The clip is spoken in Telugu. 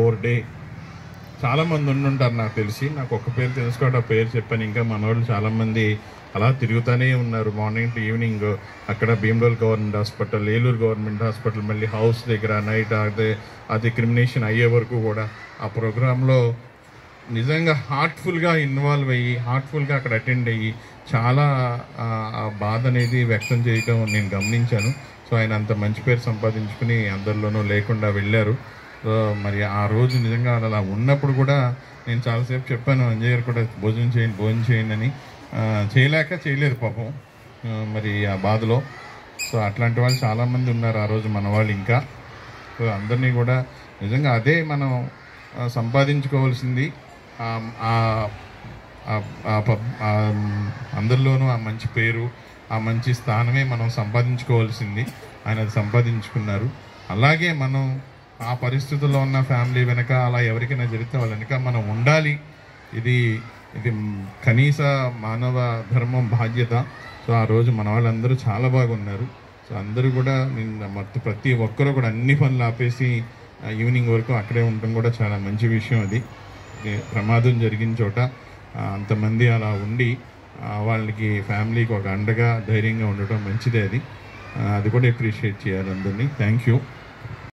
ఓవర్ డే చాలామంది ఉండుంటారు నాకు తెలిసి నాకు ఒక పేరు తెలుసుకోవడం ఆ పేరు చెప్పాను ఇంకా మనవాళ్ళు చాలామంది అలా తిరుగుతూనే ఉన్నారు మార్నింగ్ టు ఈవినింగ్ అక్కడ Bhimadole government hospital Eluru government hospital మళ్ళీ హౌస్ దగ్గర నైట్ అదే అది క్రిమినేషన్ అయ్యే వరకు కూడా ఆ ప్రోగ్రాంలో నిజంగా హార్ట్ఫుల్గా ఇన్వాల్వ్ అయ్యి హార్ట్ఫుల్గా అక్కడ అటెండ్ అయ్యి చాలా ఆ, ఆ బాధ అనేది వ్యక్తం చేయడం నేను గమనించాను సో ఆయన అంత మంచి పేరు సంపాదించుకుని అందరిలోనూ లేకుండా వెళ్ళారు సో మరి ఆ రోజు నిజంగా అలా ఉన్నప్పుడు కూడా నేను చాలాసేపు చెప్పాను అంజయ్ గారు కూడా భోజనం చేయండి భోజనం చేయండి అని ఆ, చేయలేక చేయలేదు పాపం ఆ, మరి ఆ బాధలో సో అట్లాంటి వాళ్ళు చాలామంది ఉన్నారు ఆ రోజు మన వాళ్ళు ఇంకా సో అందరినీ కూడా నిజంగా అదే మనం ఆ, సంపాదించుకోవాల్సింది ఆ- ఆ- ఆ- ఆ పబ్- ఆ అందరిలోనూ ఆ మంచి పేరు ఆ మంచి స్థానమే మనం సంపాదించుకోవాల్సింది ఆయన అది సంపాదించుకున్నారు అలాగే మనం ఆ పరిస్థితుల్లో ఉన్న ఫ్యామిలీ వెనక అలా ఎవరికైనా జరిగితే వాళ్ళ వెనక మనం ఉండాలి ఇది ఇది కనీస మానవ ధర్మం బాధ్యత సో ఆ రోజు మన వాళ్ళందరూ చాలా బాగున్నారు సో అందరూ కూడా నిన్న మొత్తం ప్రతి ఒక్కరూ కూడా అన్ని పనులు ఆపేసి ఆ, ఈవినింగ్ వరకు అక్కడే ఉండటం కూడా చాలా మంచి విషయం అది ఇది ప్రమాదం జరిగిన చోట ఆ, అంతమంది అలా ఉండి ఆ, వాళ్ళకి ఫ్యామిలీకి ఒక అండగా ధైర్యంగా ఉండటం మంచిదే అది ఆ, అది కూడా అప్రిషియేట్ చేయాలి అందరినీ థ్యాంక్ యూ